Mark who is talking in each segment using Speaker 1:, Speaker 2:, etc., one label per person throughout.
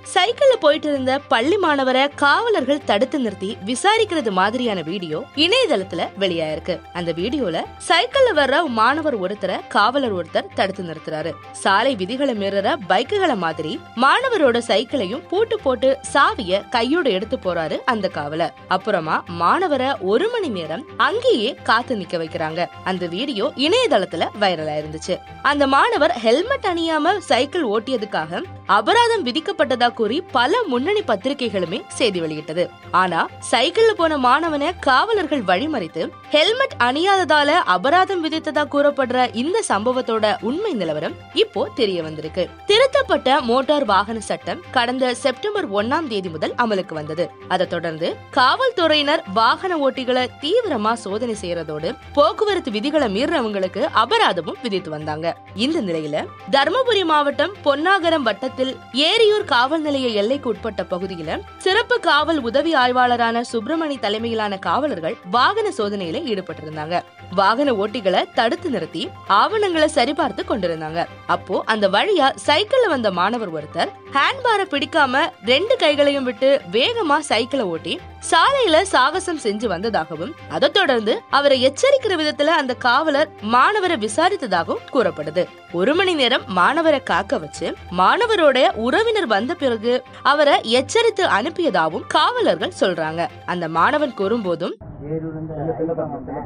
Speaker 1: சைக்கிள்ல போயிட்டு இருந்த பள்ளி மாணவரை காவலர்கள் தடுத்து நிறுத்தி விசாரிக்கிறது மாதிரியான வீடியோ இணையதளத்துல வெளியாயிருக்கு அந்த வீடியோல சைக்கிள்ல வர்ற மாணவர் ஒருத்தரை காவலர் ஒருத்தர் தடுத்து நிறுத்துறாரு சாலை விதிகளை மீறற பைக்குகளை மாதிரி மாணவரோட சைக்கிளையும் பூட்டு போட்டு சாவிய கையோட எடுத்து போறாரு அந்த காவலர் அப்புறமா மாணவரை ஒரு மணி நேரம் அங்கேயே காத்து நிக்க வைக்கிறாங்க அந்த வீடியோ இணையதளத்துல வைரலா இருந்துச்சு அந்த மாணவர் ஹெல்மெட் அணியாம சைக்கிள் ஓட்டியதுக்காக அபராதம் விதிக்கப்பட்டதா கூறி பல முன்னணி பத்திரிகைகளுமே செய்தி வெளியிட்டது ஆனா சைக்கிள்ல போன மாணவனை காவலர்கள் வழிமறித்து ஹெல்மெட் அணியாததால அபராதம் விதித்ததா கூறப்படுற இந்த சம்பவத்தோட உண்மை நிலவரம் இப்போ தெரிய வந்திருக்கு திருத்தப்பட்ட மோட்டார் வாகன சட்டம் கடந்த செப்டம்பர் ஒன்னாம் தேதி முதல் அமலுக்கு வந்தது அதை தொடர்ந்து காவல்துறையினர் வாகன ஓட்டிகளை தீவிரமா சோதனை செய்யறதோடு போக்குவரத்து விதிகளை மீறவங்களுக்கு அபராதமும் விதித்து வந்தாங்க இந்த நிலையில தர்மபுரி மாவட்டம் பொன்னாகரம் வட்டத்தில் ஏரியூர் காவல் நிலைய எல்லைக்கு உட்பட்ட பகுதியில சிறப்பு காவல் உதவி ஆய்வாளரான சுப்பிரமணி தலைமையிலான காவலர்கள் வாகன சோதனையில ஈடுபட்டிருந்தாங்க வாகன ஓட்டிகளை தடுத்து நிறுத்தி ஆவணங்களை சரிபார்த்து கொண்டிருந்தாங்க அப்போ அந்த வழியா சைக்கிள்ல வந்த மாணவர் ஒருத்தர் ஹேண்ட்பாரை பிடிக்காம ரெண்டு கைகளையும் விட்டு வேகமா சைக்கிளை ஓட்டி சாலையில சாகசம் செஞ்சு வந்ததாகவும் அதை தொடர்ந்து அவரை எச்சரிக்கிற விதத்துல அந்த காவலர் மாணவரை விசாரித்ததாகவும் கூறப்படுது ஒரு மணி நேரம் மாணவரை காக்க வச்சு மாணவரோட உறவினர் வந்த பிறகு அவரை எச்சரித்து அனுப்பியதாகவும் காவலர்கள் சொல்றாங்க அந்த மாணவன் கூறும்போதும்
Speaker 2: ஏரூர்லேருந்து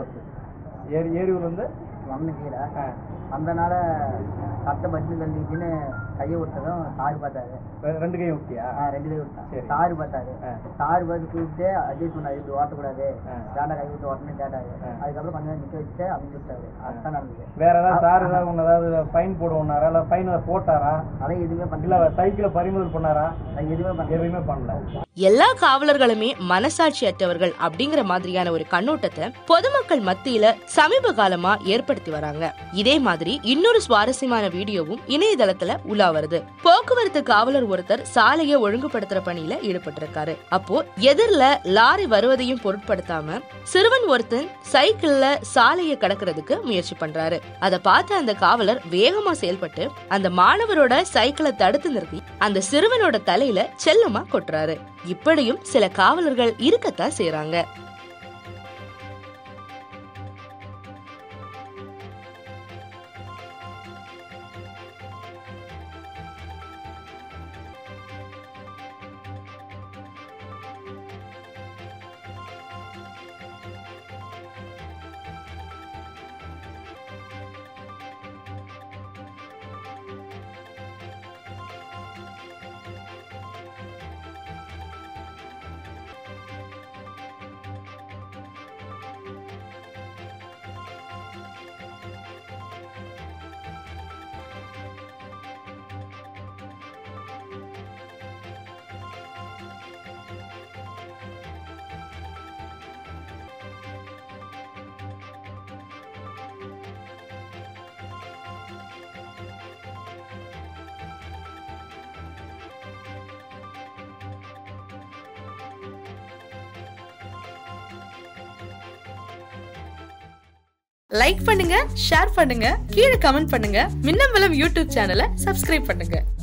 Speaker 3: ஏரி ஏரியூர்லேருந்து
Speaker 2: வந்த கீழே வந்தனால சட்டை பட்டு தள்ளிக்கின்னு கையை விட்டதும் சாரு பார்த்தாரு
Speaker 3: ரெண்டு கையும் விட்டியா
Speaker 2: ஆ, ரெண்டு கை விட்டான்
Speaker 3: சரி.
Speaker 2: சாரு பார்த்தாரு
Speaker 3: ஆ.
Speaker 2: சாரு பார்த்து கூப்பிட்டு அட்ஜஸ்ட் பண்ணாரு இப்படி ஓட்டக்கூடாது
Speaker 3: ஆ.
Speaker 2: வேண்டாம் கை விட்டு ஓட்டணும்னு கேட்டாரு
Speaker 3: ஆ.
Speaker 2: அதுக்கப்புறம் கொஞ்சம் நேரம் நிற்க வச்சுட்டு அமைச்சு விட்டாரு அதுதான் நடந்தது
Speaker 3: வேற ஏதாவது சார் ஏதாவது ஒன்று ஏதாவது ஃபைன் போடுவோம்னாரா இல்லை ஃபைன் போட்டாரா
Speaker 2: அதெல்லாம் எதுவுமே
Speaker 3: இல்லை
Speaker 2: பண்ணல
Speaker 3: சைக்கிளை பறிமுதல் பண்ணாரா
Speaker 2: நான் எதுவுமே பண்ணல
Speaker 3: எதுவுமே பண்ணல
Speaker 1: எல்லா காவலர்களுமே மனசாட்சி அற்றவர்கள் அப்படிங்கிற மாதிரியான ஒரு கண்ணோட்டத்தை பொதுமக்கள் மத்தியில சமீப காலமா ஏற்படுத்தி வராங்க இதே மாதிரி இன்னொரு சுவாரஸ்யமான வீடியோவும் இணையதளத்துல உலா வருது போக்குவரத்து காவலர் ஒருத்தர் சாலையை ஒழுங்குபடுத்துற பணியில ஈடுபட்டிருக்காரு அப்போ எதிர்ல லாரி வருவதையும் பொருட்படுத்தாம சிறுவன் ஒருத்தன் சைக்கிள்ல சாலையை கடக்கிறதுக்கு முயற்சி பண்றாரு அதை பார்த்த அந்த காவலர் வேகமா செயல்பட்டு அந்த மாணவரோட சைக்கிளை தடுத்து நிறுத்தி அந்த சிறுவனோட தலையில செல்லமா கொட்டுறாரு இப்படியும் சில காவலர்கள் இருக்கத்தான் செய்றாங்க
Speaker 4: லைக் பண்ணுங்க ஷேர் பண்ணுங்க கீழே கமெண்ட் பண்ணுங்க மின்னம்பலம் யூடியூப் சேனலை சப்ஸ்கிரைப் பண்ணுங்க